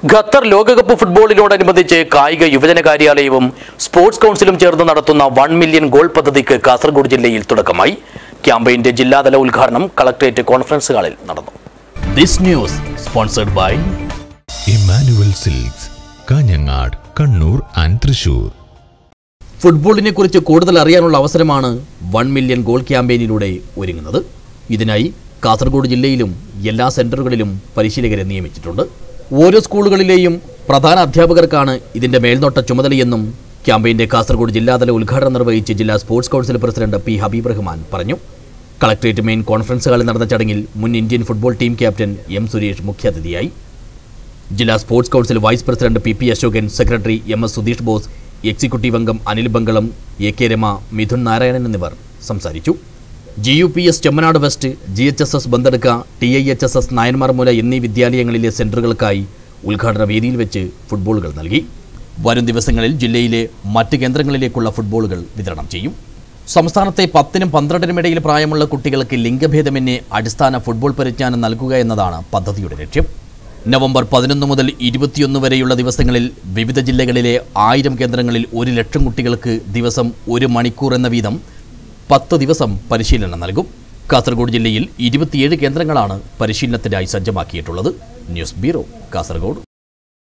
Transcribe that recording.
Qatar ലോകകപ്പ് ഫുട്ബോളിനോടനുബന്ധിച്ച് കായിക യുവജന കാര്യാലയവും സ്പോർട്സ് കൗൺസിലും ചേർന്ന് നടത്തുന്ന വൺ മില്യൺ ഗോൾ പദ്ധതിക്ക് കാസർഗോഡ് ജില്ലയിൽ തുടക്കമായി ക്യാമ്പയിന്റെ ജില്ലാതല ഉദ്ഘാടനം കളക്ടറേറ്റ് കോൺഫറൻസ് ഹാളിൽ നടന്നു this news sponsored by Immanuel silks Kanhangad Kannur and Thrissur ഫുട്ബോളിനെ കുറിച്ച് കൂടുതൽ അറിയാനുള്ള അവസരമാണ് വൺ മില്യൺ ഗോൾ ക്യാമ്പയിനിലൂടെ ഒരുങ്ങുന്നത് ഇതിനായി കാസർഗോഡ് ജില്ലയിലും എല്ലാ സെന്ററുകളിലും പരിശീലകരെ നിയമിച്ചിട്ടുണ്ട് ഓരോ സ്കൂളുകളിലെയും പ്രധാന അധ്യാപകർക്കാണ് ഇതിന്റെ മേൽനോട്ട ചുമതലയെന്നും ക്യാമ്പയിന്റെ കാസർഗോഡ് ജില്ലാതല ഉദ്ഘാടനം നിർവഹിച്ച് ജില്ലാ sports council president P Habeeb Rahman പറഞ്ഞു കളക്ടറേറ്റ് മെയിൻ കോൺഫറൻസ് ഹാളിൽ നടന്ന ചടങ്ങിൽ മുൻ Indian football team captain M Suresh മുഖ്യാതിഥിയായി ജില്ലാ sports council vice president P P Ashokan secretary M S Sudheesh Bose executive അംഗം അനിൽ ബംഗളം എ കെ രമ മിഥുൻ നാരായണൻ എന്നിവർ സംസാരിച്ചു G U P S Chemmanad west G H S S Bandadukka T I H S S Nayanmarmoola എന്നീ വിദ്യാലയങ്ങളിലെ സെന്ററുകൾക്കായി ഉദ്ഘാടന വേദിയിൽ വെച്ച് ഫുട്ബോളുകൾ നൽകി വരും ദിവസങ്ങളിൽ ജില്ലയിലെ മറ്റ് കേന്ദ്രങ്ങളിലേക്കുള്ള ഫുട്ബോളുകൾ വിതരണം ചെയ്യും സംസ്ഥാനത്തെ പത്തിനും പന്ത്രണ്ടിനും ഇടയിൽ പ്രായമുള്ള കുട്ടികൾക്ക് ലിംഗഭേദമന്യേ അടിസ്ഥാന ഫുട്ബോൾ പരിജ്ഞാനം നൽകുക എന്നതാണ് പദ്ധതിയുടെ ലക്ഷ്യം നവംബർ പതിനൊന്ന് മുതൽ ഇരുപത്തിയൊന്ന് വരെയുള്ള ദിവസങ്ങളിൽ വിവിധ ജില്ലകളിലെ ആയിരം കേന്ദ്രങ്ങളിൽ ഒരു ലക്ഷം കുട്ടികൾക്ക് ദിവസം ഒരു മണിക്കൂർ എന്ന വീതം പത്ത് ദിവസം പരിശീലനം നൽകും കാസർഗോഡ് ജില്ലയിൽ ഇരുപത്തിയേഴ് കേന്ദ്രങ്ങളാണ് പരിശീലനത്തിനായി സജ്ജമാക്കിയിട്ടുള്ളത് ന്യൂസ് ബ്യൂറോ കാസർഗോഡ്